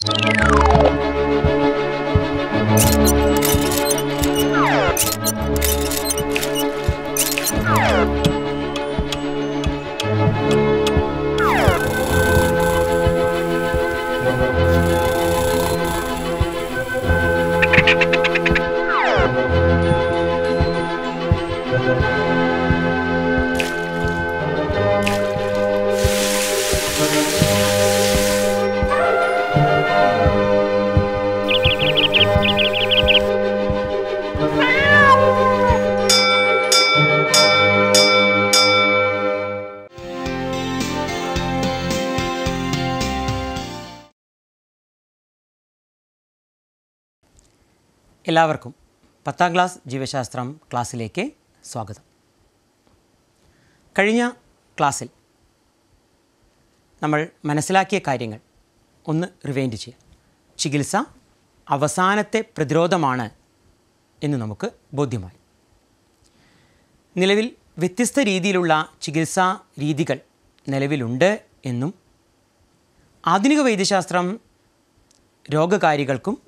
എല്ലാവർക്കും പത്താം ക്ലാസ് ജീവശാസ്ത്രം ക്ലാസ്സിലേക്ക് സ്വാഗതം കഴിഞ്ഞ ക്ലാസ്സിൽ നമ്മൾ മനസ്സിലാക്കിയ കാര്യങ്ങൾ ഒന്ന് റിവൈൻഡ് ചെയ്യാം ചികിത്സ അവസാനത്തെ പ്രതിരോധമാണ് എന്ന് നമുക്ക് ബോധ്യമായി നിലവിൽ വ്യത്യസ്ത രീതിയിലുള്ള ചികിത്സാ രീതികൾ നിലവിലുണ്ട് എന്നും ആധുനിക വൈദ്യശാസ്ത്രം രോഗകാരികൾക്കും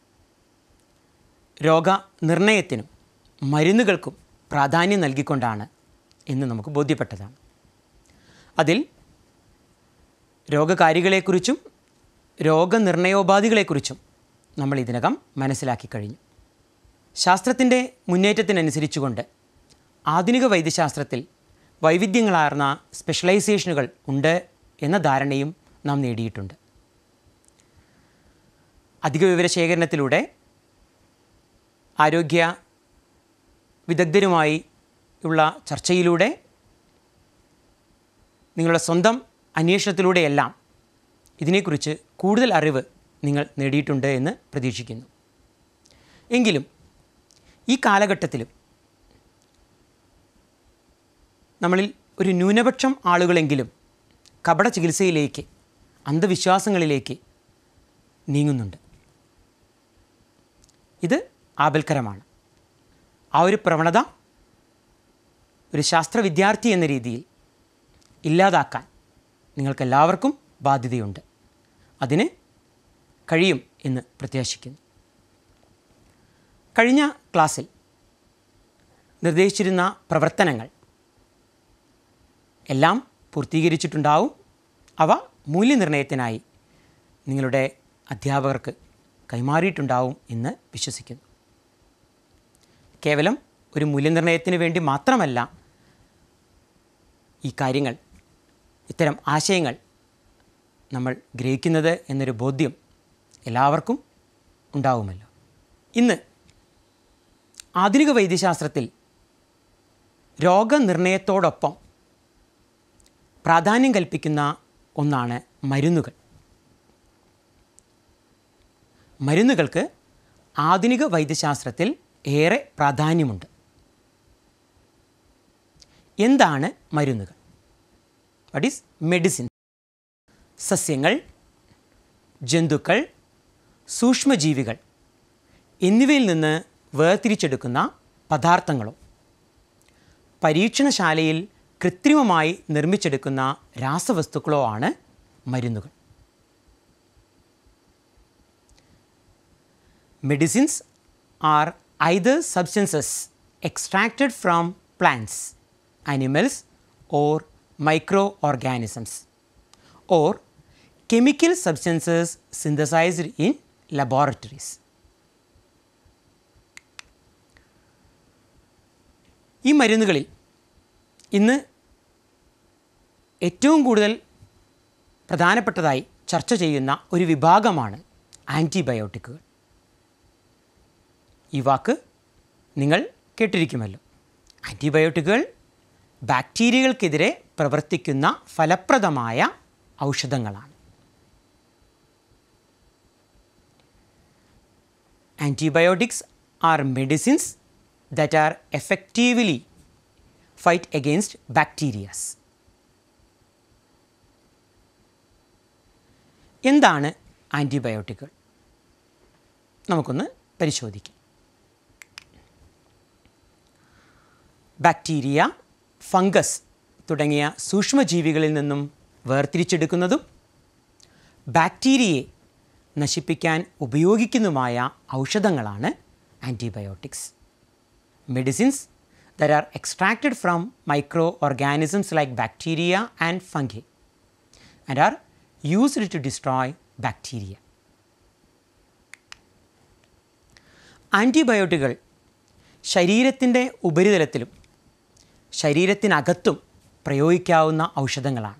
രോഗനിർണയത്തിനും മരുന്നുകൾക്കും പ്രാധാന്യം നൽകിക്കൊണ്ടാണ് എന്ന് നമുക്ക് ബോധ്യപ്പെട്ടതാണ് അതിൽ രോഗകാരികളെക്കുറിച്ചും രോഗനിർണയോപാധികളെക്കുറിച്ചും നമ്മൾ ഇതിനകം മനസ്സിലാക്കി കഴിഞ്ഞു ശാസ്ത്രത്തിൻ്റെ മുന്നേറ്റത്തിനനുസരിച്ചുകൊണ്ട് ആധുനിക വൈദ്യശാസ്ത്രത്തിൽ വൈവിധ്യങ്ങളാർന്ന സ്പെഷ്യലൈസേഷനുകൾ ഉണ്ട് എന്ന ധാരണയും നാം നേടിയിട്ടുണ്ട് അധിക വിവരശേഖരണത്തിലൂടെ ആരോഗ്യ വിദഗ്ധരുമായി ഉള്ള ചർച്ചയിലൂടെ നിങ്ങളുടെ സ്വന്തം അന്വേഷണത്തിലൂടെയെല്ലാം ഇതിനെക്കുറിച്ച് കൂടുതൽ അറിവ് നിങ്ങൾ നേടിയിട്ടുണ്ട് എന്ന് പ്രതീക്ഷിക്കുന്നു എങ്കിലും ഈ കാലഘട്ടത്തിലും നമ്മളിൽ ഒരു ന്യൂനപക്ഷം ആളുകളെങ്കിലും കപട ചികിത്സയിലേക്ക് അന്ധവിശ്വാസങ്ങളിലേക്ക് നീങ്ങുന്നുണ്ട് ഇത് ആപൽക്കരമാണ് ആ ഒരു പ്രവണത ഒരു ശാസ്ത്ര വിദ്യാർത്ഥി എന്ന രീതിയിൽ ഇല്ലാതാക്കാൻ നിങ്ങൾക്കെല്ലാവർക്കും ബാധ്യതയുണ്ട് അതിന് കഴിയും എന്ന് പ്രത്യാശിക്കുന്നു കഴിഞ്ഞ ക്ലാസ്സിൽ നിർദ്ദേശിച്ചിരുന്ന പ്രവർത്തനങ്ങൾ എല്ലാം പൂർത്തീകരിച്ചിട്ടുണ്ടാവും അവ മൂല്യനിർണ്ണയത്തിനായി നിങ്ങളുടെ അധ്യാപകർക്ക് കൈമാറിയിട്ടുണ്ടാവും എന്ന് വിശ്വസിക്കുന്നു കേവലം ഒരു മൂല്യനിർണ്ണയത്തിന് വേണ്ടി മാത്രമല്ല ഈ കാര്യങ്ങൾ ഇത്തരം ആശയങ്ങൾ നമ്മൾ ഗ്രഹിക്കുന്നത് എന്നൊരു ബോധ്യം എല്ലാവർക്കും ഉണ്ടാവുമല്ലോ ഇന്ന് ആധുനിക വൈദ്യശാസ്ത്രത്തിൽ രോഗനിർണയത്തോടൊപ്പം പ്രാധാന്യം കൽപ്പിക്കുന്ന ഒന്നാണ് മരുന്നുകൾ മരുന്നുകൾക്ക് ആധുനിക വൈദ്യശാസ്ത്രത്തിൽ ഏറെ പ്രാധാന്യമുണ്ട് എന്താണ് മരുന്നുകൾ വട്ട് ഈസ് മെഡിസിൻ സസ്യങ്ങൾ ജന്തുക്കൾ സൂക്ഷ്മജീവികൾ എന്നിവയിൽ നിന്ന് വേർതിരിച്ചെടുക്കുന്ന പദാർത്ഥങ്ങളോ പരീക്ഷണശാലയിൽ കൃത്രിമമായി നിർമ്മിച്ചെടുക്കുന്ന രാസവസ്തുക്കളോ ആണ് മരുന്നുകൾ Medicines are either substances extracted from plants, animals, or microorganisms, or chemical substances synthesized in laboratories. ഈ മരുന്നുകളിൽ ഇന്ന് ഏറ്റവും കൂടുതൽ പ്രധാനപ്പെട്ടതായി ചർച്ച ചെയ്യുന്ന ഒരു വിഭാഗമാണ് ആൻറ്റിബയോട്ടിക്കുകൾ ഈ വാക്ക് നിങ്ങൾ കേട്ടിരിക്കുമല്ലോ ആൻറ്റിബയോട്ടിക്കുകൾ ബാക്ടീരിയകൾക്കെതിരെ പ്രവർത്തിക്കുന്ന ഫലപ്രദമായ ഔഷധങ്ങളാണ് antibiotics are medicines that are effectively fight against bacterias എന്താണ് ആൻറ്റിബയോട്ടിക്കുകൾ നമുക്കൊന്ന് പരിശോധിക്കാം ബാക്ടീരിയ ഫംഗസ് തുടങ്ങിയ സൂക്ഷ്മജീവികളിൽ നിന്നും വേർതിരിച്ചെടുക്കുന്നതും ബാക്ടീരിയയെ നശിപ്പിക്കാൻ ഉപയോഗിക്കുന്നതുമായ ഔഷധങ്ങളാണ് antibiotics medicines that are extracted from microorganisms like bacteria and fungi and are used to destroy bacteria. ആൻറ്റിബയോട്ടിക്കുകൾ ശരീരത്തിൻ്റെ ഉപരിതലത്തിലും ശരീരത്തിനകത്തും പ്രയോഗിക്കാവുന്ന ഔഷധങ്ങളാണ്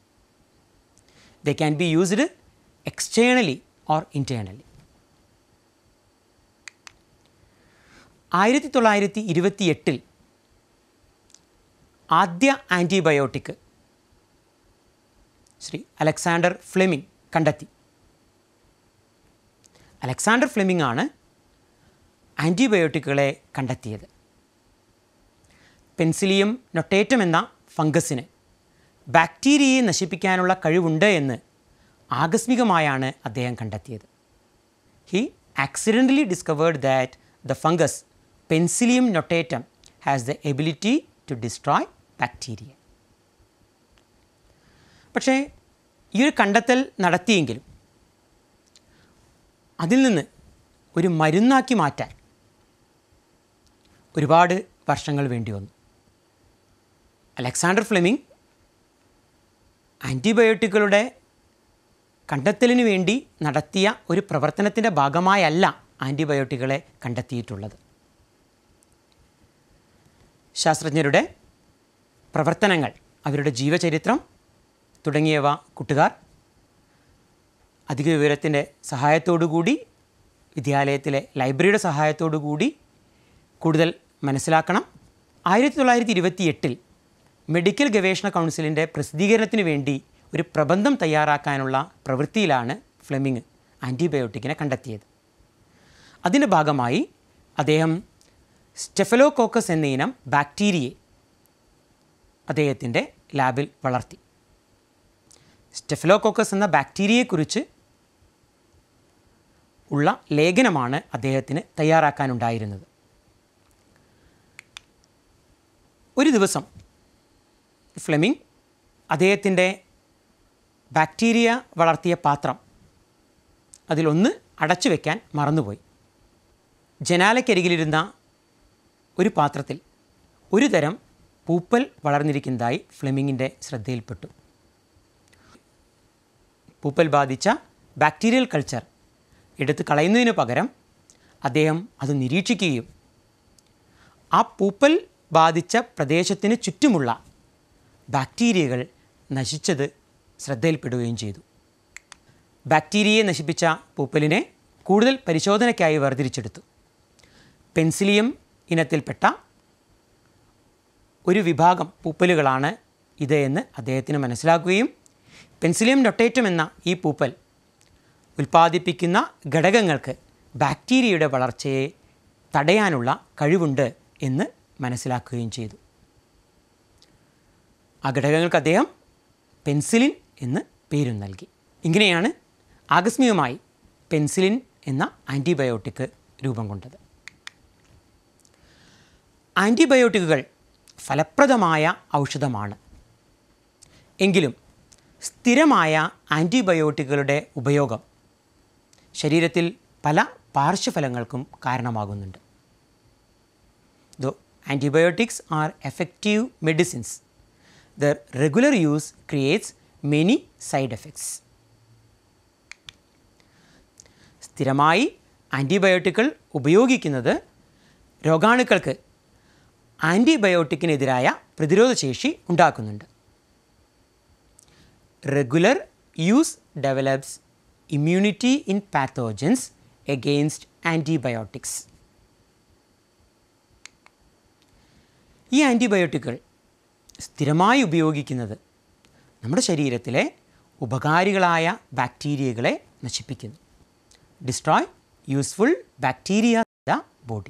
the can be used externally or internally ആയിരത്തി തൊള്ളായിരത്തി ഇരുപത്തി എട്ടിൽ ആദ്യ ആൻറ്റിബയോട്ടിക് ശ്രീ അലക്സാണ്ടർ ഫ്ലെമിംഗ് കണ്ടെത്തി അലക്സാണ്ടർ ഫ്ലെമിംഗ് ആണ് ആൻറ്റിബയോട്ടിക്കുകളെ കണ്ടെത്തിയത് പെൻസിലിയം നൊട്ടേറ്റം എന്ന ഫംഗസിന് ബാക്ടീരിയയെ നശിപ്പിക്കാനുള്ള കഴിവുണ്ട് എന്ന് ആകസ്മികമായാണ് അദ്ദേഹം കണ്ടെത്തിയത് he accidentally discovered that the fungus penicillium notatum has the ability to destroy bacteria പക്ഷേ ഈ ഒരു കണ്ടെത്തൽ നടത്തിയെങ്കിലും അതിൽ നിന്ന് ഒരു മരുന്നാക്കി മാറ്റാൻ ഒരുപാട് വർഷങ്ങൾ വേണ്ടി വന്നു അലക്സാണ്ടർ ഫ്ലെമിംഗ് ആൻറ്റിബയോട്ടിക്കുകളുടെ കണ്ടെത്തലിന് വേണ്ടി നടത്തിയ ഒരു പ്രവർത്തനത്തിൻ്റെ ഭാഗമായല്ല ആൻറ്റിബയോട്ടിക്കുകളെ കണ്ടെത്തിയിട്ടുള്ളത് ശാസ്ത്രജ്ഞരുടെ പ്രവർത്തനങ്ങൾ അവരുടെ ജീവചരിത്രം തുടങ്ങിയവ കൂട്ടുകാർ അധിക വിവരത്തിൻ്റെ സഹായത്തോടുകൂടി വിദ്യാലയത്തിലെ ലൈബ്രറിയുടെ സഹായത്തോടുകൂടി കൂടുതൽ മനസ്സിലാക്കണം ആയിരത്തി തൊള്ളായിരത്തി ഇരുപത്തി എട്ടിൽ മെഡിക്കൽ ഗവേഷണ കൗൺസിലിൻ്റെ പ്രസിദ്ധീകരണത്തിന് വേണ്ടി ഒരു പ്രബന്ധം തയ്യാറാക്കാനുള്ള പ്രവൃത്തിയിലാണ് ഫ്ലെമിംഗ് ആൻറ്റിബയോട്ടിക്കിനെ കണ്ടെത്തിയത് അതിൻ്റെ ഭാഗമായി അദ്ദേഹം സ്റ്റെഫലോകോക്കസ് എന്ന ഇനം ബാക്ടീരിയയെ അദ്ദേഹത്തിൻ്റെ ലാബിൽ വളർത്തി സ്റ്റെഫലോകോക്കസ് എന്ന ബാക്ടീരിയയെക്കുറിച്ച് ഉള്ള ലേഖനമാണ് അദ്ദേഹത്തിന് തയ്യാറാക്കാനുണ്ടായിരുന്നത് ഒരു ദിവസം ഫ്ലെമിംഗ് അദ്ദേഹത്തിൻ്റെ ബാക്ടീരിയ വളർത്തിയ പാത്രം അതിലൊന്ന് അടച്ചു വയ്ക്കാൻ മറന്നുപോയി ജനാലയ്ക്കരികിലിരുന്ന ഒരു പാത്രത്തിൽ ഒരു തരം പൂപ്പൽ വളർന്നിരിക്കുന്നതായി ഫ്ലെമിങ്ങിൻ്റെ ശ്രദ്ധയിൽപ്പെട്ടു പൂപ്പൽ ബാധിച്ച ബാക്ടീരിയൽ കൾച്ചർ എടുത്ത് കളയുന്നതിന് പകരം അദ്ദേഹം അത് നിരീക്ഷിക്കുകയും ആ പൂപ്പൽ ബാധിച്ച പ്രദേശത്തിന് ചുറ്റുമുള്ള ബാക്ടീരിയകൾ നശിച്ചത് ശ്രദ്ധയിൽപ്പെടുകയും ചെയ്തു ബാക്ടീരിയയെ നശിപ്പിച്ച പൂപ്പലിനെ കൂടുതൽ പരിശോധനയ്ക്കായി വേർതിരിച്ചെടുത്തു പെൻസിലിയം ഇനത്തിൽപ്പെട്ട ഒരു വിഭാഗം പൂപ്പലുകളാണ് ഇത് എന്ന് അദ്ദേഹത്തിന് മനസ്സിലാക്കുകയും പെൻസിലിയം നൊട്ടേറ്റം എന്ന ഈ പൂപ്പൽ ഉൽപ്പാദിപ്പിക്കുന്ന ഘടകങ്ങൾക്ക് ബാക്ടീരിയയുടെ വളർച്ചയെ തടയാനുള്ള കഴിവുണ്ട് എന്ന് മനസ്സിലാക്കുകയും ചെയ്തു ആ ഘടകങ്ങൾക്ക് അദ്ദേഹം പെൻസിലിൻ എന്ന് പേരും നൽകി ഇങ്ങനെയാണ് ആകസ്മികമായി പെൻസിലിൻ എന്ന ആൻറ്റിബയോട്ടിക് രൂപം കൊണ്ടത് ആൻറ്റിബയോട്ടിക്കുകൾ ഫലപ്രദമായ ഔഷധമാണ് എങ്കിലും സ്ഥിരമായ ആൻറ്റിബയോട്ടിക്കുകളുടെ ഉപയോഗം ശരീരത്തിൽ പല പാർശ്വഫലങ്ങൾക്കും കാരണമാകുന്നുണ്ട് though antibiotics are effective medicines their regular use creates many side effects സ്ഥിരമായി ആൻറ്റിബയോട്ടിക്കുകൾ ഉപയോഗിക്കുന്നത് രോഗാണുക്കൾക്ക് ആൻറ്റിബയോട്ടിക്കിനെതിരായ പ്രതിരോധശേഷി ഉണ്ടാക്കുന്നുണ്ട് regular use develops immunity in pathogens against antibiotics ഈ ആൻറ്റിബയോട്ടിക്കുകൾ സ്ഥിരമായി ഉപയോഗിക്കുന്നത് നമ്മുടെ ശരീരത്തിലെ ഉപകാരികളായ ബാക്ടീരിയകളെ നശിപ്പിക്കുന്നു destroy useful bacteria the body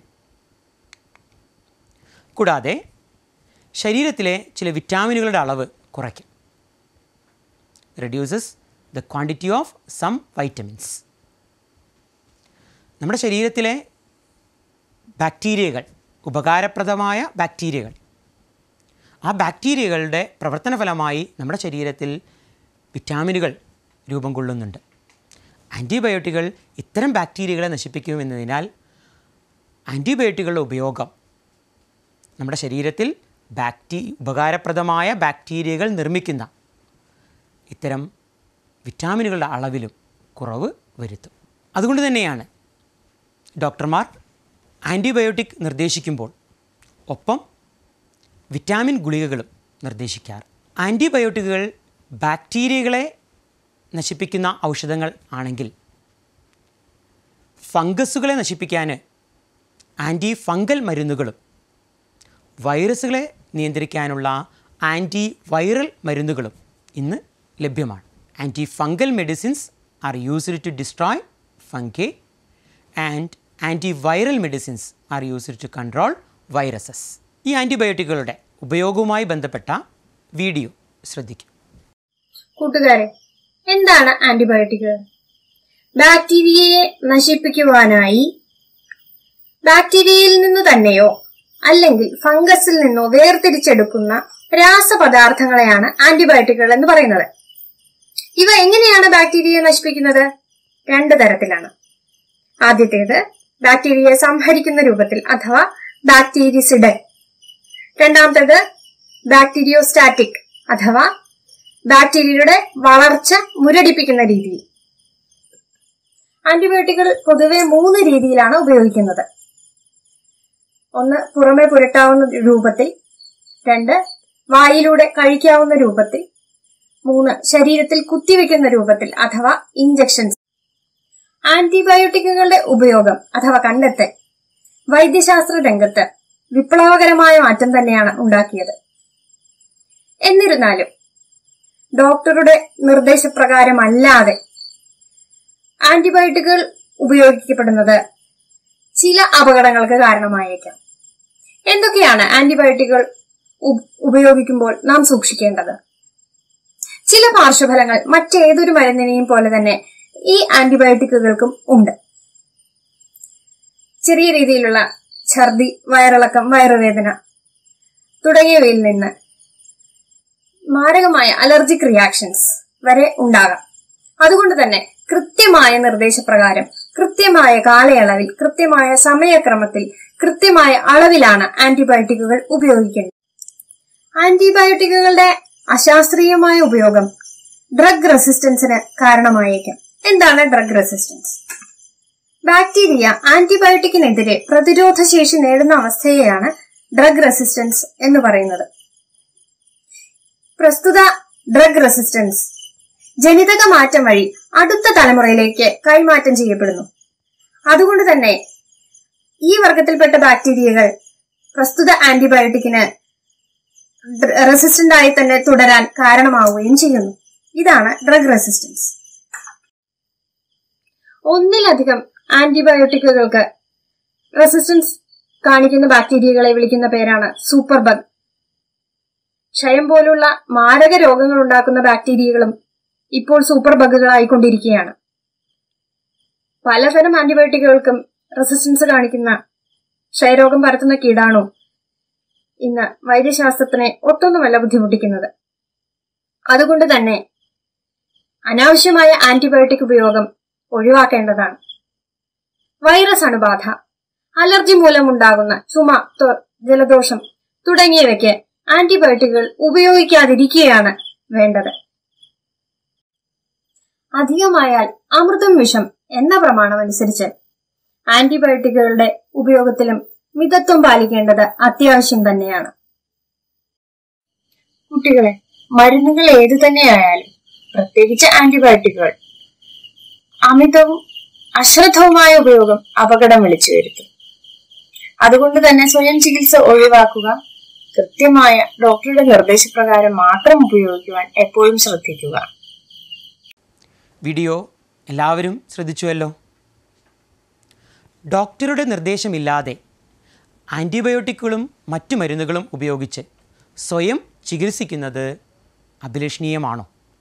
കൂടാതെ ശരീരത്തിലെ ചില വിറ്റാമിനുകളുടെ അളവ് കുറയ്ക്കും reduces the quantity of some vitamins നമ്മുടെ ശരീരത്തിലെ ബാക്ടീരിയകൾ ഉപകാരപ്രദമായ ബാക്ടീരിയകൾ ആ ബാക്ടീരിയകളുടെ പ്രവർത്തന ഫലമായി നമ്മുടെ ശരീരത്തിൽ വിറ്റാമിനുകൾ രൂപം കൊള്ളുന്നുണ്ട് ആൻറ്റിബയോട്ടിക്കുകൾ ഇത്തരം ബാക്ടീരിയകളെ നശിപ്പിക്കുമെന്നതിനാൽ ആൻറ്റിബയോട്ടിക്കുകളുടെ ഉപയോഗം നമ്മുടെ ശരീരത്തിൽ ബാക്ടീ ഉപകാരപ്രദമായ ബാക്ടീരിയകൾ നിർമ്മിക്കുന്ന ഇത്തരം വിറ്റാമിനുകളുടെ അളവിലും കുറവ് വരുത്തും അതുകൊണ്ട് തന്നെയാണ് ഡോക്ടർമാർ ആൻറ്റിബയോട്ടിക് നിർദ്ദേശിക്കുമ്പോൾ ഒപ്പം വിറ്റാമിൻ ഗുളികകളും നിർദ്ദേശിക്കാറ് ആൻറ്റിബയോട്ടിക്കുകൾ ബാക്ടീരിയകളെ നശിപ്പിക്കുന്ന ഔഷധങ്ങൾ ആണെങ്കിൽ ഫംഗസുകളെ നശിപ്പിക്കാൻ ആൻറ്റി ഫംഗൽ മരുന്നുകളും വൈറസുകളെ നിയന്ത്രിക്കാനുള്ള ആൻറ്റി വൈറൽ മരുന്നുകളും ഇന്ന് ലഭ്യമാണ് anti fungal medicines are used to destroy fungi and anti viral medicines are used to control viruses ഈ ആൻറ്റിബയോട്ടിക്കുകളുടെ ഉപയോഗവുമായി ബന്ധപ്പെട്ട വീഡിയോ ശ്രദ്ധിക്കും കൂട്ടുകാരെ എന്താണ് ആന്റിബയോട്ടിക്കുകൾ ബാക്ടീരിയയെ നശിപ്പിക്കുവാനായി ബാക്ടീരിയയിൽ നിന്ന് തന്നെയോ അല്ലെങ്കിൽ ഫംഗസിൽ നിന്നോ വേർതിരിച്ചെടുക്കുന്ന രാസപദാർത്ഥങ്ങളെയാണ് ആന്റിബയോട്ടിക്കുകൾ എന്ന് പറയുന്നത് ഇവ എങ്ങനെയാണ് ബാക്ടീരിയയെ നശിപ്പിക്കുന്നത് രണ്ട് തരത്തിലാണ് ആദ്യത്തേത് ബാക്ടീരിയയെ സംഹരിക്കുന്ന രൂപത്തിൽ അഥവാ ബാക്ടീരിസിഡ് രണ്ടാമത്തേത് ബാക്ടീരിയോസ്റ്റാറ്റിക് അഥവാ ബാക്ടീരിയയുടെ വളർച്ച മുരടിപ്പിക്കുന്ന രീതിയിൽ ആന്റിബയോട്ടിക്കുകൾ പൊതുവെ മൂന്ന് രീതിയിലാണ് ഉപയോഗിക്കുന്നത് ഒന്ന് പുറമെ പുരട്ടാവുന്ന രൂപത്തിൽ രണ്ട് വായിലൂടെ കഴിക്കാവുന്ന രൂപത്തിൽ മൂന്ന് ശരീരത്തിൽ കുത്തിവെക്കുന്ന രൂപത്തിൽ അഥവാ ഇഞ്ചക്ഷൻസ് ആന്റിബയോട്ടിക്കുകളുടെ ഉപയോഗം അഥവാ കണ്ടെത്തൽ വൈദ്യശാസ്ത്ര രംഗത്ത് വിപ്ലവകരമായ മാറ്റം തന്നെയാണ് ഉണ്ടാക്കിയത് എന്നിരുന്നാലും ഡോക്ടറുടെ നിർദ്ദേശപ്രകാരമല്ലാതെ ആന്റിബയോട്ടിക്കുകൾ ഉപയോഗിക്കപ്പെടുന്നത് ചില അപകടങ്ങൾക്ക് കാരണമായേക്കാം എന്തൊക്കെയാണ് ആന്റിബയോട്ടിക്കുകൾ ഉ- ഉപയോഗിക്കുമ്പോൾ നാം സൂക്ഷിക്കേണ്ടത് ചില പാർശ്വഫലങ്ങൾ മറ്റേതൊരു മരുന്നിനെയും പോലെ തന്നെ ഈ ആന്റിബയോട്ടിക്കുകൾക്കും ഉണ്ട് ചെറിയ രീതിയിലുള്ള ഛർദി വയറിളക്കം വയറുവേദന തുടങ്ങിയവയിൽ നിന്ന് മാരകമായ അലർജിക് റിയാക്ഷൻസ് വരെ ഉണ്ടാകാം അതുകൊണ്ട് തന്നെ കൃത്യമായ നിർദ്ദേശപ്രകാരം കൃത്യമായ കാലയളവിൽ കൃത്യമായ സമയക്രമത്തിൽ കൃത്യമായ അളവിലാണ് ആന്റിബയോട്ടിക്കുകൾ ഉപയോഗിക്കേണ്ടത് ആന്റിബയോട്ടിക്കുകളുടെ അശാസ്ത്രീയമായ ഉപയോഗം ഡ്രഗ് റെസിസ്റ്റൻസിന് കാരണമായേക്കാം എന്താണ് ഡ്രഗ് റെസിസ്റ്റൻസ് ബാക്ടീരിയ ആന്റിബയോട്ടിക്കിനെതിരെ പ്രതിരോധ ശേഷി നേടുന്ന അവസ്ഥയെയാണ് ഡ്രഗ് റെസിസ്റ്റൻസ് എന്ന് പറയുന്നത് പ്രസ്തുത ഡ്രഗ് റെസിസ്റ്റൻസ് ജനിതക മാറ്റം വഴി അടുത്ത തലമുറയിലേക്ക് കൈമാറ്റം ചെയ്യപ്പെടുന്നു അതുകൊണ്ട് തന്നെ ഈ വർഗത്തിൽപ്പെട്ട ബാക്ടീരിയകൾ പ്രസ്തുത ആന്റിബയോട്ടിക്കിന് റെസിസ്റ്റന്റ് ആയി തന്നെ തുടരാൻ കാരണമാവുകയും ചെയ്യുന്നു ഇതാണ് ഡ്രഗ് റെസിസ്റ്റൻസ് ഒന്നിലധികം ആന്റിബയോട്ടിക്കുകൾക്ക് റെസിസ്റ്റൻസ് കാണിക്കുന്ന ബാക്ടീരിയകളെ വിളിക്കുന്ന പേരാണ് സൂപ്പർ ബഗ് ക്ഷയം പോലുള്ള മാരക രോഗങ്ങൾ ഉണ്ടാക്കുന്ന ബാക്ടീരിയകളും ഇപ്പോൾ സൂപ്പർ ബഗുകളായിക്കൊണ്ടിരിക്കുകയാണ് പലതരം ആന്റിബയോട്ടിക്കുകൾക്കും റെസിസ്റ്റൻസ് കാണിക്കുന്ന ക്ഷയരോഗം പരത്തുന്ന കീടാണു ഇന്ന് വൈദ്യശാസ്ത്രത്തിനെ ഒട്ടൊന്നുമല്ല ബുദ്ധിമുട്ടിക്കുന്നത് അതുകൊണ്ട് തന്നെ അനാവശ്യമായ ആന്റിബയോട്ടിക് ഉപയോഗം ഒഴിവാക്കേണ്ടതാണ് വൈറസ് അണുബാധ അലർജി മൂലമുണ്ടാകുന്ന ചുമ തൊ- ജലദോഷം തുടങ്ങിയവയ്ക്ക് ആന്റിബയോട്ടിക്കുകൾ ഉപയോഗിക്കാതിരിക്കുകയാണ് വേണ്ടത് അധികമായാൽ അമൃതം വിഷം എന്ന പ്രമാണം അനുസരിച്ച് ആന്റിബയോട്ടിക്കുകളുടെ ഉപയോഗത്തിലും മിതത്വം പാലിക്കേണ്ടത് അത്യാവശ്യം തന്നെയാണ് കുട്ടികളെ മരുന്നുകൾ ഏതു തന്നെയായാലും പ്രത്യേകിച്ച് ആന്റിബയോട്ടിക്കുകൾ അമിതവും അശ്രദ്ധവുമായ ഉപയോഗം അപകടം വിളിച്ചു വരുത്തും അതുകൊണ്ട് തന്നെ സ്വയം ചികിത്സ ഒഴിവാക്കുക കൃത്യമായ ഡോക്ടറുടെ നിർദ്ദേശപ്രകാരം മാത്രം ഉപയോഗിക്കുവാൻ എപ്പോഴും ശ്രദ്ധിക്കുക വീഡിയോ എല്ലാവരും ശ്രദ്ധിച്ചുവല്ലോ ഡോക്ടറുടെ നിർദ്ദേശമില്ലാതെ ആൻറ്റിബയോട്ടിക്കുകളും മറ്റു മരുന്നുകളും ഉപയോഗിച്ച് സ്വയം ചികിത്സിക്കുന്നത് അഭിലഷണീയമാണോ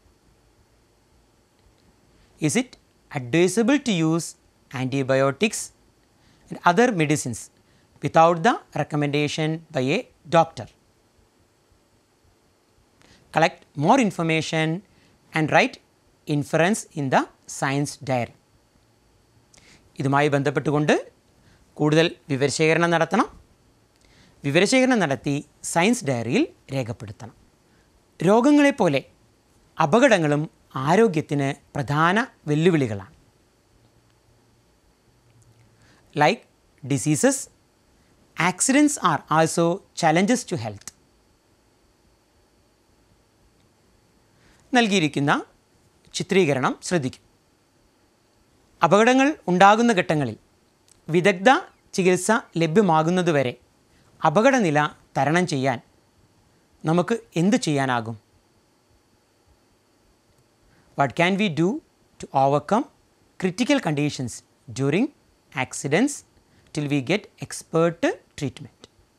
is it advisable to use antibiotics and other medicines without the recommendation by a doctor? Collect more information and write inference in the science diary ഇതുമായി ബന്ധപ്പെട്ടുകൊണ്ട് കൂടുതൽ വിവരശേഖരണം നടത്തണം വിവരശേഖരണം നടത്തി സയൻസ് ഡയറിയിൽ രേഖപ്പെടുത്തണം രോഗങ്ങളെപ്പോലെ അപകടങ്ങളും ആരോഗ്യത്തിന് പ്രധാന വെല്ലുവിളികളാണ് like diseases accidents are also challenges to health നൽകിയിരിക്കുന്ന ചിത്രീകരണം ശ്രദ്ധിക്കും അപകടങ്ങൾ ഉണ്ടാകുന്ന ഘട്ടങ്ങളിൽ വിദഗ്ധ ചികിത്സ ലഭ്യമാകുന്നതുവരെ അപകടനില തരണം ചെയ്യാൻ നമുക്ക് എന്ത് ചെയ്യാനാകും what can we do to overcome critical conditions during accidents till we get expert treatment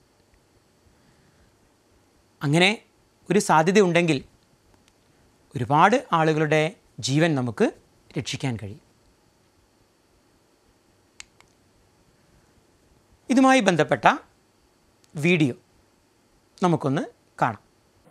അങ്ങനെ ഒരു സാധ്യത ഉണ്ടെങ്കിൽ ഒരുപാട് ആളുകളുടെ ജീവൻ നമുക്ക് രക്ഷിക്കാൻ കഴിയും ഇതുമായി ബന്ധപ്പെട്ട വീഡിയോ നമുക്കൊന്ന് കാണാം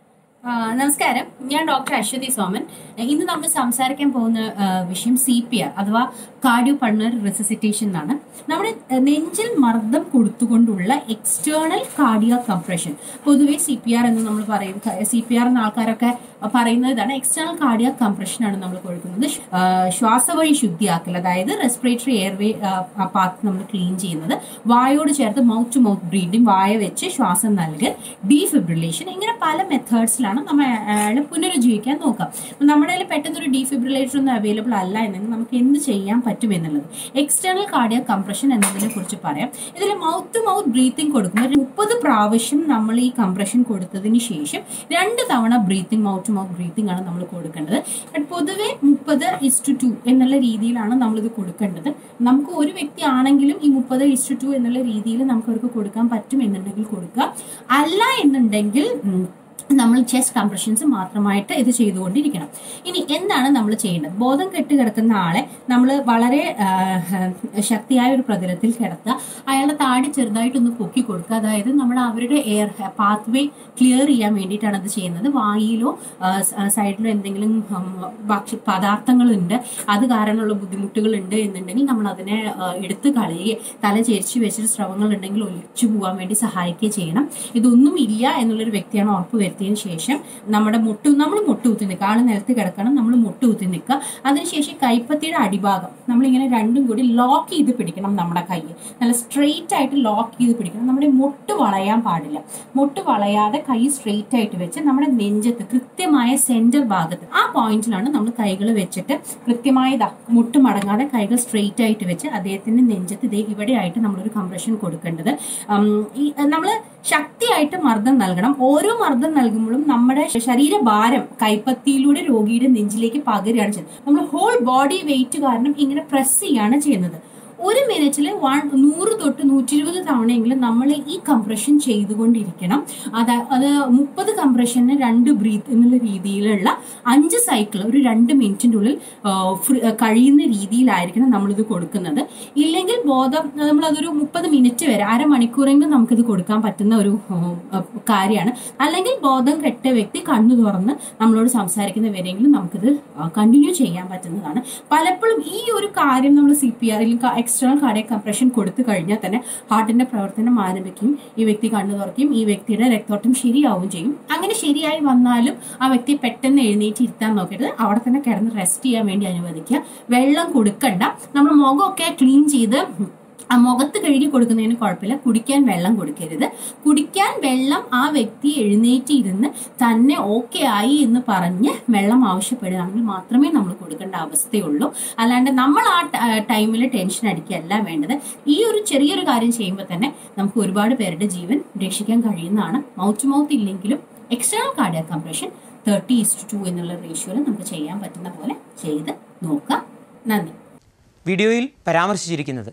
ആ, നമസ്കാരം ഞാൻ ഡോക്ടർ അശ്വതി സോമൻ ഇന്ന് നമ്മൾ സംസാരിക്കാൻ പോകുന്ന ആ, വിഷയം സി പി ആർ അഥവാ കാർഡിയോ പൾണർ റെസിസിറ്റേഷൻ എന്നാണ് നമ്മുടെ ആ, നെഞ്ചിൽ മർദ്ദം കൊടുത്തുകൊണ്ടുള്ള എക്സ്റ്റേണൽ കാർഡിയോ കംപ്രഷൻ പൊതുവെ സി പി ആർ എന്ന് നമ്മൾ പറയും സി പി ആർ എന്ന ആൾക്കാരൊക്കെ പറയുന്നത് ഇതാണ് എക്സ്റ്റേണൽ കാർഡിയോ കംപ്രഷൻ ആണ് നമ്മൾ കൊടുക്കുന്നത് ആ, ശ്വാസവഴി ശുദ്ധിയാക്കൽ അതായത് റെസ്പിറേറ്ററി എയർവേ പാത്ത് നമ്മൾ ക്ലീൻ ചെയ്യുന്നത് വായോട് ചേർത്ത് മൗത്ത് ടു മൗത്ത് ബ്രീഡിംഗ് വായ വെച്ച് ശ്വാസം നൽകൽ ഡീഫിബ്രിലേഷൻ ഇങ്ങനെ പല മെത്തേഡ്സിലാണ് നമ്മൾ അയാളെ പുനരുജ്ജീവിക്കാൻ നോക്കാം അപ്പൊ നമ്മുടെ കയ്യിൽ പെട്ടെന്ന് ഒരു ഡീഫിബ്രിലേറ്റർ ഒന്നും അവൈലബിൾ അല്ല എന്നെങ്കിൽ നമുക്ക് എന്ത് ചെയ്യാൻ പറ്റും എന്നുള്ളത് എക്സ്റ്റേണൽ കാർഡിയ കംപ്രഷൻ എന്നതിനെ കുറിച്ച് പറയാം ഇതിൽ മൗത്ത് ടു മൗത്ത് ബ്രീത്തിങ് കൊടുക്കുമ്പോൾ മുപ്പത് പ്രാവശ്യം നമ്മൾ ഈ കംപ്രഷൻ കൊടുത്തതിന് ശേഷം രണ്ട് തവണ breathing mouth to mouth breathing ആണ് നമ്മൾ കൊടുക്കേണ്ടത് But പൊതുവെ മുപ്പത് ഇസ് ടു ടു എന്നുള്ള രീതിയിലാണ് നമ്മളിത് കൊടുക്കേണ്ടത് നമുക്ക് ഒരു വ്യക്തി ആണെങ്കിലും ഈ മുപ്പത് ഇസ് ടു ടു എന്നുള്ള രീതിയിൽ നമുക്ക് അവർക്ക് കൊടുക്കാൻ പറ്റും എന്നുണ്ടെങ്കിൽ കൊടുക്കുക അല്ല എന്നുണ്ടെങ്കിൽ ഉം, നമ്മൾ ചെസ്റ്റ് കംപ്രഷൻസ് മാത്രമായിട്ട് ഇത് ചെയ്തുകൊണ്ടിരിക്കണം ഇനി എന്താണ് നമ്മൾ ചെയ്യേണ്ടത് ബോധം കെട്ട് കിടക്കുന്ന ആളെ നമ്മൾ വളരെ ആ, ശക്തിയായ ഒരു പ്രതലത്തിൽ കിടത്തുക അയാളുടെ താടി ചെറുതായിട്ടൊന്ന് പൊക്കി കൊടുക്കുക അതായത് നമ്മൾ അവരുടെ എയർ പാത്ത് വേ ക്ലിയർ ചെയ്യാൻ വേണ്ടിയിട്ടാണ് അത് ചെയ്യുന്നത് വായിലോ ആ, സ- സൈഡിലോ എന്തെങ്കിലും ഉം, ഭക്ഷ്യ പദാർത്ഥങ്ങളുണ്ട് അത് കാരണമുള്ള ബുദ്ധിമുട്ടുകൾ ഉണ്ട് എന്നുണ്ടെങ്കിൽ നമ്മൾ അതിനെ ആ, എടുത്ത് കളയുകയും തല ചെരിച്ച് വെച്ചിട്ട് സ്രവങ്ങൾ ഉണ്ടെങ്കിൽ ഒലിച്ചു പോകാൻ വേണ്ടി സഹായിക്കുകയും ചെയ്യണം ഇതൊന്നും ഇല്ല എന്നുള്ളൊരു വ്യക്തിയാണ് ഉറപ്പ് വരുത്തിയതിന് ശേഷം നമ്മുടെ മുട്ടു നമ്മൾ മുട്ടുകുത്തി നിൽക്കുക ആള് നിലത്ത് കിടക്കണം നമ്മൾ മുട്ടുകുത്തി നിൽക്കുക അതിനുശേഷം കൈപ്പത്തിയുടെ അടിഭാഗം നമ്മളിങ്ങനെ രണ്ടും കൂടി ലോക്ക് ചെയ്ത് പിടിക്കണം നമ്മുടെ കൈ നല്ല സ്ട്രെയിറ്റ് ആയിട്ട് ലോക്ക് ചെയ്ത് പിടിക്കണം നമ്മുടെ മുട്ട് വളയാൻ പാടില്ല മുട്ട് വളയാതെ കൈ സ്ട്രെയിറ്റ് ആയിട്ട് വെച്ച് നമ്മുടെ നെഞ്ചത്ത് കൃത്യമായ സെന്റർ ഭാഗത്ത് ആ പോയിന്റിലാണ് നമ്മൾ കൈകൾ വെച്ചിട്ട് കൃത്യമായ ദാ മുട്ട് മടങ്ങാതെ കൈകൾ സ്ട്രെയിറ്റ് ആയിട്ട് വെച്ച് അദ്ദേഹത്തിന്റെ നെഞ്ചത്ത് ഇതേ ഇവിടെ ആയിട്ട് നമ്മളൊരു കംപ്രഷൻ കൊടുക്കേണ്ടത് ഉം, ഈ നമ്മൾ ശക്തിയായിട്ട് മർദ്ദം നൽകണം ഓരോ മർദ്ദം നൽകുമ്പോഴും നമ്മുടെ ശരീരഭാരം കൈപ്പത്തിയിലൂടെ രോഗിയുടെ നെഞ്ചിലേക്ക് പകരുകയാണ് ചെയ്യുന്നത് നമ്മൾ ഹോൾ ബോഡി വെയിറ്റ് കാരണം ഇങ്ങനെ പ്രസ് ചെയ്യാണ് ചെയ്യുന്നത് ഒരു മിനിറ്റിൽ വൺ നൂറ് തൊട്ട് നൂറ്റി ഇരുപത് തവണയെങ്കിലും നമ്മൾ ഈ കംപ്രഷൻ ചെയ്തുകൊണ്ടിരിക്കണം അത് അത് മുപ്പത് കംപ്രഷന് രണ്ട് ബ്രീത്ത് എന്നുള്ള രീതിയിലുള്ള അഞ്ച് സൈക്കിൾ ഒരു രണ്ട് മിനിറ്റിൻ്റെ ഉള്ളിൽ ആ, ഫ്രീ- ആ, കഴിയുന്ന രീതിയിലായിരിക്കണം നമ്മളിത് കൊടുക്കുന്നത് ഇല്ലെങ്കിൽ ബോധം നമ്മളതൊരു മുപ്പത് മിനിറ്റ് വരെ അരമണിക്കൂറെങ്കിലും നമുക്കിത് കൊടുക്കാൻ പറ്റുന്ന ഒരു ആ, കാര്യമാണ് അല്ലെങ്കിൽ ബോധം കെട്ട വ്യക്തി കണ്ണു തുറന്ന് നമ്മളോട് സംസാരിക്കുന്ന വരെയെങ്കിലും നമുക്കിത് കണ്ടിന്യൂ ചെയ്യാൻ പറ്റുന്നതാണ് പലപ്പോഴും ഈ ഒരു കാര്യം നമ്മൾ സി പി ആറിൽ എക്സ്റ്റേണൽ കാർഡിയ കംപ്രഷൻ കൊടുത്തു കഴിഞ്ഞാൽ തന്നെ ഹാർട്ടിന്റെ പ്രവർത്തനം ആരംഭിക്കും ഈ വ്യക്തി കണ്ണു തുറക്കും ഈ വ്യക്തിയുടെ രക്തോട്ടം ശരിയാവുകയും ചെയ്യും അങ്ങനെ ശരിയായി വന്നാലും ആ വ്യക്തിയെ പെട്ടെന്ന് എഴുന്നേറ്റ് ഇരുത്താൻ നോക്കരുത് അവിടെ തന്നെ കിടന്ന് റെസ്റ്റ് ചെയ്യാൻ വേണ്ടി അനുവദിക്കുക വെള്ളം കൊടുക്കണ്ട നമ്മൾ മുഖമൊക്കെ ക്ലീൻ ചെയ്ത് ആ മുഖത്ത് കഴുകി കൊടുക്കുന്നതിന് കുഴപ്പമില്ല കുടിക്കാൻ വെള്ളം കൊടുക്കരുത് കുടിക്കാൻ വെള്ളം ആ വ്യക്തി എഴുന്നേറ്റ് ഇരുന്ന് തന്നെ ഓക്കെ ആയി എന്ന് പറഞ്ഞ് വെള്ളം ആവശ്യപ്പെടുകയാണെങ്കിൽ മാത്രമേ നമ്മൾ കൊടുക്കേണ്ട അവസ്ഥയുള്ളൂ അല്ലാണ്ട് നമ്മൾ ആ ടൈമിൽ ടെൻഷൻ അടിക്കുകയല്ല വേണ്ടത് ഈ ഒരു ചെറിയൊരു കാര്യം ചെയ്യുമ്പോൾ തന്നെ നമുക്ക് ഒരുപാട് പേരുടെ ജീവൻ രക്ഷിക്കാൻ കഴിയുന്നതാണ് മൗത്ത് ടു മൗത്ത് ഇല്ലെങ്കിലും external cardiac compression thirty is to എന്നുള്ള റേഷ്യോയിൽ നമുക്ക് ചെയ്യാൻ പറ്റുന്ന പോലെ ചെയ്ത് നോക്കാം നന്ദി വീഡിയോയിൽ പരാമർശിച്ചിരിക്കുന്നത്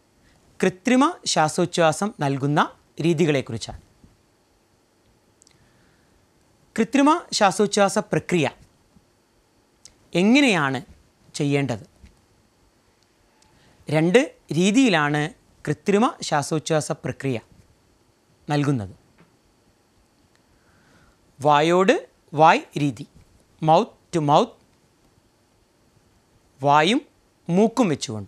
കൃത്രിമ ശ്വാസോച്ഛ്വാസം നൽകുന്ന രീതികളെക്കുറിച്ചാണ് കൃത്രിമ ശ്വാസോച്ഛ്വാസ പ്രക്രിയ എങ്ങനെയാണ് ചെയ്യേണ്ടത് രണ്ട് രീതിയിലാണ് കൃത്രിമ ശ്വാസോച്ഛ്വാസ പ്രക്രിയ നൽകുന്നത് വായോട് വായ് രീതി മൗത്ത് ടു മൗത്ത് വായും മൂക്കും വെച്ചുകൊണ്ട്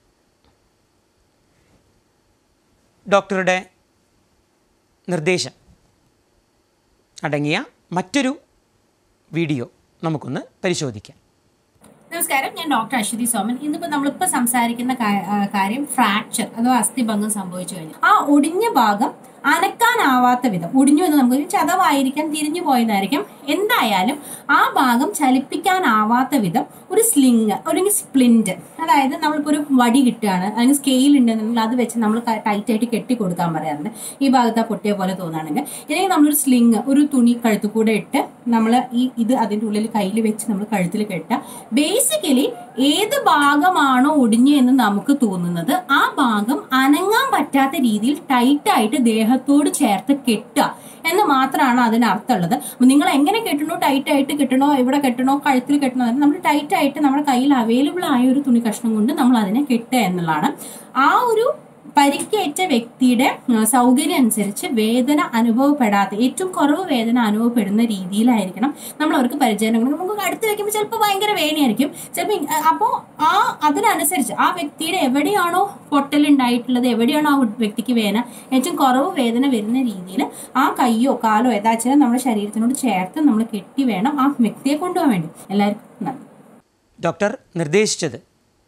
ഡോക്ടറുടെ നിർദ്ദേശം അടങ്ങിയ മറ്റൊരു വീഡിയോ നമുക്കൊന്ന് പരിശോധിക്കാം നമസ്കാരം ഞാൻ ഡോക്ടർ അശ്വതി സോമൻ ഇന്നിപ്പോ നമ്മളിപ്പോ സംസാരിക്കുന്ന കാ- ആ, കാര്യം ഫ്രാക്ചർ അഥവാ അസ്ഥിഭംഗം സംഭവിച്ചു കഴിഞ്ഞു ആ ഒടിഞ്ഞ ഭാഗം അനക്കാനാവാത്ത വിധം ഒടിഞ്ഞു എന്ന് നമുക്ക് ചതവായിരിക്കാം തിരിഞ്ഞു പോയതായിരിക്കാം എന്തായാലും ആ ഭാഗം ചലിപ്പിക്കാനാവാത്ത വിധം ഒരു സ്ലിങ് അല്ലെങ്കിൽ സ്പ്ലിന്റ് അതായത് നമ്മളിപ്പോ ഒരു വടി കിട്ടുകയാണ് അല്ലെങ്കിൽ സ്കെയിൽ ഉണ്ടെന്നുണ്ടെങ്കിൽ അത് വെച്ച് നമ്മൾ ടൈറ്റ് ആയിട്ട് കെട്ടി കൊടുക്കാൻ പറയാറുണ്ട് ഈ ഭാഗത്ത് ആ പൊട്ടിയ പോലെ തോന്നുകയാണെങ്കിൽ ഇല്ലെങ്കിൽ നമ്മളൊരു സ്ലിങ് ഒരു തുണി കഴുത്തു കൂടെ ഇട്ട് നമ്മൾ ഈ ഇത് അതിന്റെ ഉള്ളിൽ കയ്യിൽ വെച്ച് നമ്മൾ കഴുത്തിൽ കെട്ടുക ബേസിക്കലി ഏത് ഭാഗമാണോ ഒടിഞ്ഞു എന്ന് നമുക്ക് തോന്നുന്നത് ആ ഭാഗം അനങ്ങാൻ പറ്റാത്ത രീതിയിൽ ടൈറ്റ് ആയിട്ട് ദേഹത്തോട് ചേർത്ത് കെട്ടുക എന്ന് മാത്രമാണ് അതിന് അർത്ഥമുള്ളത് അപ്പൊ നിങ്ങൾ എങ്ങനെ കെട്ടണോ ടൈറ്റ് ആയിട്ട് കെട്ടണോ എവിടെ കെട്ടണോ കഴുത്തിൽ കെട്ടണോ എന്ന് നമ്മൾ ടൈറ്റ് ആയിട്ട് നമ്മുടെ കയ്യിൽ അവൈലബിൾ ആയ ഒരു തുണി കഷ്ണം കൊണ്ട് നമ്മൾ അതിനെ കെട്ടുക എന്നുള്ളതാണ് ആ ഒരു പരിക്കേറ്റ വ്യക്തിയുടെ ആ, സൗകര്യം അനുസരിച്ച് വേദന അനുഭവപ്പെടാത്ത ഏറ്റവും കുറവ് വേദന അനുഭവപ്പെടുന്ന രീതിയിലായിരിക്കണം നമ്മൾ അവർക്ക് പരിചരണം കൊടുക്കുക. നമുക്ക് അടുത്ത് വെക്കുമ്പോൾ ചിലപ്പോൾ ഭയങ്കര വേദനയായിരിക്കും ചിലപ്പോൾ അപ്പോൾ ആ അതിനനുസരിച്ച് ആ വ്യക്തിയുടെ എവിടെയാണോ പൊട്ടലുണ്ടായിട്ടുള്ളത് എവിടെയാണോ ആ വ്യക്തിക്ക് വേദന ഏറ്റവും കുറവ് വേദന വരുന്ന രീതിയിൽ ആ കയ്യോ കാലോ ഏതാച്ചാലും നമ്മുടെ ശരീരത്തിനോട് ചേർത്ത് നമ്മൾ കെട്ടി വേണം ആ വ്യക്തിയെ കൊണ്ടുപോകാൻ വേണ്ടി എല്ലാവർക്കും നന്ദി ഡോക്ടർ നിർദ്ദേശിച്ചത്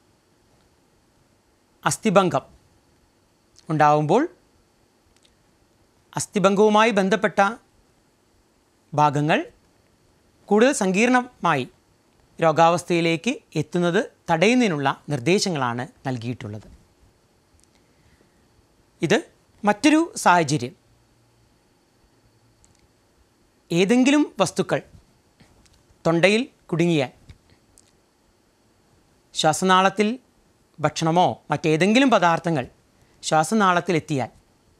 അസ്ഥിഭംഗം ഉണ്ടാവുമ്പോൾ അസ്ഥിഭംഗവുമായി ബന്ധപ്പെട്ട ഭാഗങ്ങൾ കൂടുതൽ സങ്കീർണമായി രോഗാവസ്ഥയിലേക്ക് എത്തുന്നത് തടയുന്നതിനുള്ള നിർദ്ദേശങ്ങളാണ് നൽകിയിട്ടുള്ളത് ഇത് മറ്റൊരു സാഹചര്യം ഏതെങ്കിലും വസ്തുക്കൾ തൊണ്ടയിൽ കുടുങ്ങിയാൽ ശ്വാസനാളത്തിൽ ഭക്ഷണമോ മറ്റേതെങ്കിലും പദാർത്ഥങ്ങൾ ശ്വാസനാളത്തിൽ എത്തിയാൽ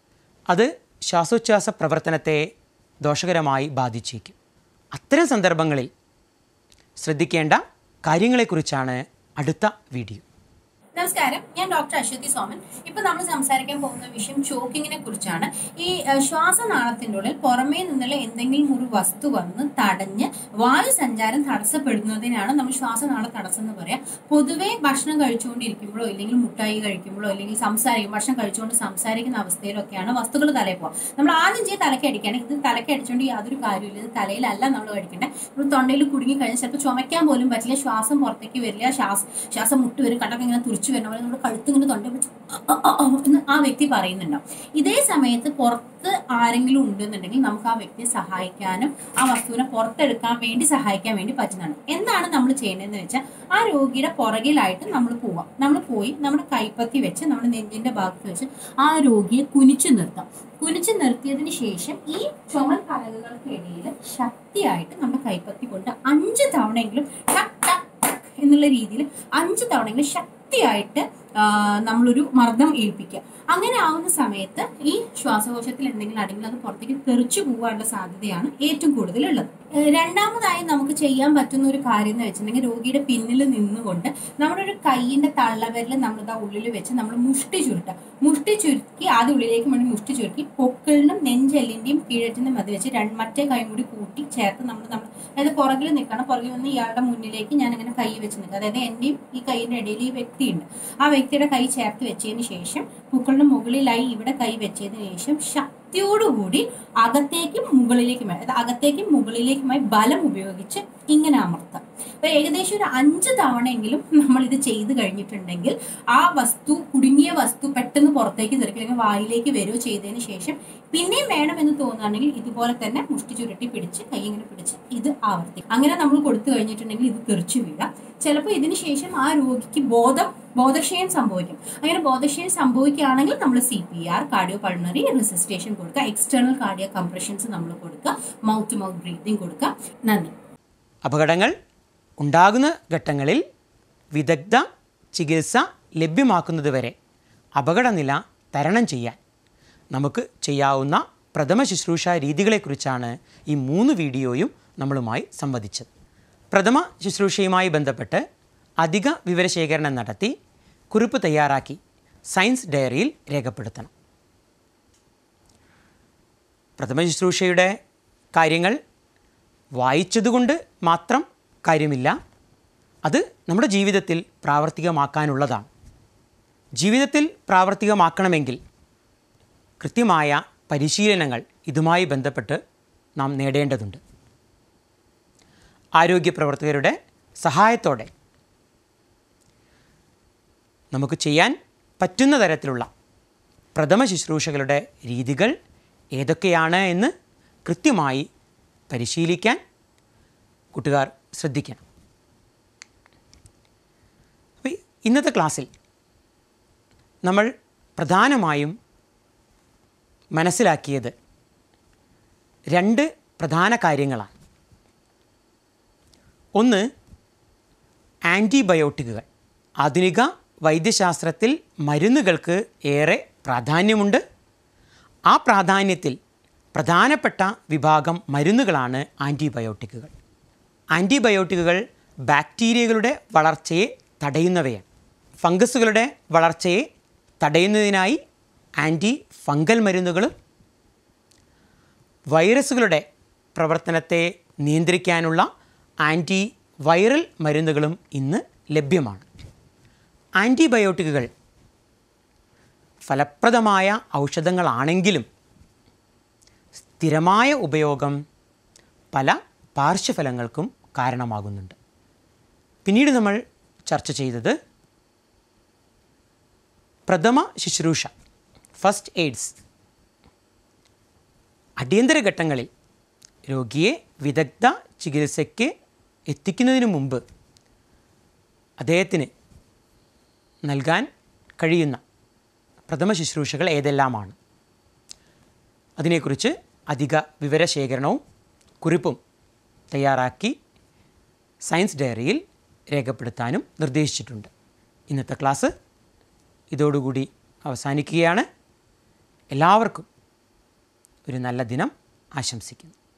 അത് ശ്വാസോച്ഛ്വാസ പ്രവർത്തനത്തെ ദോഷകരമായി ബാധിച്ചേക്കും അത്തരം സന്ദർഭങ്ങളിൽ ശ്രദ്ധിക്കേണ്ട കാര്യങ്ങളെക്കുറിച്ചാണ് അടുത്ത വീഡിയോ നമസ്കാരം ഞാൻ ഡോക്ടർ അശ്വതി സോമൻ ഇപ്പൊ നമ്മൾ സംസാരിക്കാൻ പോകുന്ന വിഷയം ചോക്കിങ്ങിനെ കുറിച്ചാണ് ഈ ഏഹ്, ശ്വാസനാളത്തിന്റെ ഉള്ളിൽ പുറമേ നിന്നുള്ള എന്തെങ്കിലും ഒരു വസ്തു വന്ന് തടഞ്ഞ് വായു സഞ്ചാരം തടസ്സപ്പെടുന്നതിനാണ് നമ്മൾ ശ്വാസനാള തടസ്സം എന്ന് പറയാം പൊതുവെ ഭക്ഷണം കഴിച്ചുകൊണ്ടിരിക്കുമ്പോഴോ ഇല്ലെങ്കിൽ മുട്ടായി കഴിക്കുമ്പോഴോ അല്ലെങ്കിൽ സംസാരിക്കും ഭക്ഷണം കഴിച്ചുകൊണ്ട് സംസാരിക്കുന്ന അവസ്ഥയിലൊക്കെയാണ് വസ്തുക്കൾ തലയിൽ പോവാം നമ്മൾ ആദ്യം ചെയ്ത് തലയ്ക്ക് അടിക്കണം ഇത് തലയ്ക്ക് അടിച്ചുകൊണ്ട് യാതൊരു കാര്യമില്ല ഇത് തലയിലല്ല നമ്മൾ കഴിക്കേണ്ടത് നമ്മൾ തൊണ്ടയിൽ കുടുങ്ങി കഴിഞ്ഞാൽ ചിലപ്പോൾ ചുമയ്ക്കാൻ പോലും പറ്റില്ല ശ്വാസം പുറത്തേക്ക് വരില്ല ശ്വാസം ശ്വാസം മുട്ട് വരും കണ്ടൊക്കെ ഇങ്ങനെ തുറിച്ചു വരുന്ന പോലെ നമ്മുടെ കഴുത്ത് ഇങ്ങനെ തൊണ്ടയിൽ വെച്ച് അ, അ, അ, എന്ന് ആ വ്യക്തി പറയുന്നുണ്ടാവും ഇതേ സമയത്ത് പുറത്ത് ആരെങ്കിലും ഉണ്ടെന്നുണ്ടെങ്കിൽ നമുക്ക് ആ വ്യക്തിയെ സഹായിക്കാനും ആ വസ്തുവിനെ പുറത്തെടുക്കാൻ വേണ്ടി സഹായിക്കാൻ വേണ്ടി പറ്റുന്നതാണ് എന്താണ് നമ്മൾ ചെയ്യേണ്ടതെന്ന് വെച്ചാൽ ആ രോഗിയുടെ പുറകിലായിട്ട് നമ്മൾ പോവാം നമ്മൾ പോയി നമ്മുടെ കൈപ്പത്തി വെച്ച് നമ്മുടെ നെഞ്ചിന്റെ ഭാഗത്ത് വെച്ച് ആ രോഗിയെ കുനിച്ചു നിർത്താം കുനിച്ചു നിർത്തിയതിന് ശേഷം ഈ ചുമൽ പലകകൾക്കിടയിൽ ശക്തിയായിട്ട് നമ്മുടെ കൈപ്പത്തി കൊണ്ട് അഞ്ച് തവണയെങ്കിലും ടക്ക് ടക്ക് ടക്ക് എന്നുള്ള രീതിയിൽ അഞ്ച് തവണയെങ്കിലും ശക്തിയായിട്ട് ആ, നമ്മളൊരു മർദ്ദം ഏൽപ്പിക്കുക അങ്ങനെ ആവുന്ന സമയത്ത് ഈ ശ്വാസകോശത്തിൽ എന്തെങ്കിലും അടങ്ങിൽ അത് പുറത്തേക്ക് തെറിച്ചു പോകാനുള്ള സാധ്യതയാണ് ഏറ്റവും കൂടുതലുള്ളത് ഏഹ് രണ്ടാമതായി നമുക്ക് ചെയ്യാൻ പറ്റുന്ന ഒരു കാര്യം എന്ന് വെച്ചിട്ടുണ്ടെങ്കിൽ രോഗിയുടെ പിന്നിൽ നിന്നുകൊണ്ട് നമ്മുടെ ഒരു കൈയിന്റെ തള്ളവിരൽ നമ്മളിതാ ഉള്ളിൽ വെച്ച് നമ്മൾ മുഷ്ടി ചുരുട്ടുക മുഷ്ടി ചുരുക്കി ആദ്യം ഉള്ളിലേക്ക് വേണ്ടി മുഷ്ടി ചുരുക്കി പൊക്കിളിനും നെഞ്ചെല്ലിന്റെയും കീഴറ്റിനും മതി വെച്ച് രണ്ട് മറ്റേ കൈ കൂടി കൂട്ടി ചേർത്ത് നമ്മൾ നമ്മൾ അതായത് പുറകിൽ നിൽക്കണം പുറകിൽ നിന്ന് ഇയാളുടെ മുന്നിലേക്ക് ഞാൻ അങ്ങനെ കൈ വെച്ച് നിൽക്കുക അതായത് എന്റെയും ഈ കൈയിന്റെ ഇടയിൽ ഈ വ്യക്തിയുണ്ട് ആ വ്യക്തിയുടെ കൈ ചേർത്ത് വെച്ചതിന് ശേഷം പൂക്കളിന് മുകളിലായി ഇവിടെ കൈ വെച്ചതിന് ശേഷം ശക്തിയോടുകൂടി അകത്തേക്കും മുകളിലേക്കുമായി അതായത് അകത്തേക്കും മുകളിലേക്കുമായി ബലം ഉപയോഗിച്ച് ഇങ്ങനെ അമർത്താം അപ്പൊ ഏകദേശം ഒരു അഞ്ച് തവണയെങ്കിലും നമ്മൾ ഇത് ചെയ്ത് കഴിഞ്ഞിട്ടുണ്ടെങ്കിൽ ആ വസ്തു കുടുങ്ങിയ വസ്തു പെട്ടെന്ന് പുറത്തേക്ക് തെറിക്കും അല്ലെങ്കിൽ വായിലേക്ക് വരുമോ ചെയ്തതിന് ശേഷം പിന്നെയും വേണമെന്ന് തോന്നുകയാണെങ്കിൽ ഇതുപോലെ തന്നെ മുഷ്ടി ചുരുട്ടി പിടിച്ച് കൈ ഇങ്ങനെ പിടിച്ച് ഇത് ആവർത്തിക്കും അങ്ങനെ നമ്മൾ കൊടുത്തു കഴിഞ്ഞിട്ടുണ്ടെങ്കിൽ ഇത് തെറിച്ചു വീഴാം ചിലപ്പോൾ ഇതിന് ശേഷം ആ രോഗിക്ക് ബോധം ബോധക്ഷയം സംഭവിക്കും അങ്ങനെ ബോധക്ഷയം സംഭവിക്കുകയാണെങ്കിൽ നമ്മൾ C P R cardio pulmonary resuscitation കൊടുക്കുക എക്സ്റ്റേണൽ കാർഡിയോ കംപ്രഷൻസ് നമ്മൾ കൊടുക്കുക മൗത്ത് ടു മൗത്ത് ബ്രീതിങ് കൊടുക്കുക നന്ദി അപകടങ്ങൾ ഉണ്ടാകുന്ന ഘട്ടങ്ങളിൽ വിദഗ്ധ ചികിത്സ ലഭ്യമാക്കുന്നതുവരെ അപകടനില തരണം ചെയ്യാൻ നമുക്ക് ചെയ്യാവുന്ന പ്രഥമ ശുശ്രൂഷ രീതികളെക്കുറിച്ചാണ് ഈ മൂന്ന് വീഡിയോയും നമ്മളുമായി സംവദിച്ചത് പ്രഥമ ശുശ്രൂഷയുമായി ബന്ധപ്പെട്ട് അധിക വിവരശേഖരണം നടത്തി കുറിപ്പ് തയ്യാറാക്കി സയൻസ് ഡയറിയിൽ രേഖപ്പെടുത്തണം പ്രഥമ ശുശ്രൂഷയുടെ കാര്യങ്ങൾ വായിച്ചതുകൊണ്ട് മാത്രം കാര്യമില്ല അത് നമ്മുടെ ജീവിതത്തിൽ പ്രാവർത്തികമാക്കാനുള്ളതാണ് ജീവിതത്തിൽ പ്രാവർത്തികമാക്കണമെങ്കിൽ കൃത്യമായ പരിശീലനങ്ങൾ ഇതുമായി ബന്ധപ്പെട്ട് നാം നേടേണ്ടതുണ്ട് ആരോഗ്യ പ്രവർത്തകരുടെ സഹായത്തോടെ നമുക്ക് ചെയ്യാൻ പറ്റുന്ന തരത്തിലുള്ള പ്രഥമ ശുശ്രൂഷകളുടെ രീതികൾ ഏതൊക്കെയാണ് എന്ന് കൃത്യമായി പരിശീലിക്കാൻ കൂട്ടുകാർ ശ്രദ്ധിക്കണം അപ്പോൾ ഇന്നത്തെ ക്ലാസ്സിൽ നമ്മൾ പ്രധാനമായും മനസ്സിലാക്കിയത് രണ്ട് പ്രധാന കാര്യങ്ങളാണ് ഒന്ന് ആൻറ്റിബയോട്ടിക്കുകൾ ആധുനിക വൈദ്യശാസ്ത്രത്തിൽ മരുന്നുകൾക്ക് ഏറെ പ്രാധാന്യമുണ്ട് ആ പ്രാധാന്യത്തിൽ പ്രധാനപ്പെട്ട വിഭാഗം മരുന്നുകളാണ് ആൻറ്റിബയോട്ടിക്കുകൾ ആൻറ്റിബയോട്ടിക്കുകൾ ബാക്ടീരിയകളുടെ വളർച്ചയെ തടയുന്നവയാണ് ഫംഗസുകളുടെ വളർച്ചയെ തടയുന്നതിനായി ആൻറ്റി ഫംഗൽ മരുന്നുകളും വൈറസുകളുടെ പ്രവർത്തനത്തെ നിയന്ത്രിക്കാനുള്ള ആൻറ്റി വൈറൽ മരുന്നുകളും ഇന്ന് ലഭ്യമാണ് ആൻറ്റിബയോട്ടിക്കുകൾ ഫലപ്രദമായ ഔഷധങ്ങളാണെങ്കിലും സ്ഥിരമായ ഉപയോഗം പല പാർശ്വഫലങ്ങൾക്കും കാരണമാകുന്നുണ്ട് പിന്നീട് നമ്മൾ ചർച്ച ചെയ്തത് പ്രഥമ ശുശ്രൂഷ ഫസ്റ്റ് എയ്ഡ്സ് അടിയന്തര ഘട്ടങ്ങളിൽ രോഗിയെ വിദഗ്ധ ചികിത്സയ്ക്ക് എത്തിക്കുന്നതിന് മുമ്പ് അദ്ദേഹത്തിന് നൽകാൻ കഴിയുന്ന പ്രഥമ ശുശ്രൂഷകൾ ഏതെല്ലാമാണ് അതിനെക്കുറിച്ച് അധിക വിവരശേഖരണവും കുറിപ്പും തയ്യാറാക്കി സയൻസ് ഡയറിയിൽ രേഖപ്പെടുത്താനും നിർദ്ദേശിച്ചിട്ടുണ്ട് ഇന്നത്തെ ക്ലാസ് ഇതോടുകൂടി അവസാനിക്കുകയാണ് എല്ലാവർക്കും ഒരു നല്ല ദിനം ആശംസിക്കുന്നു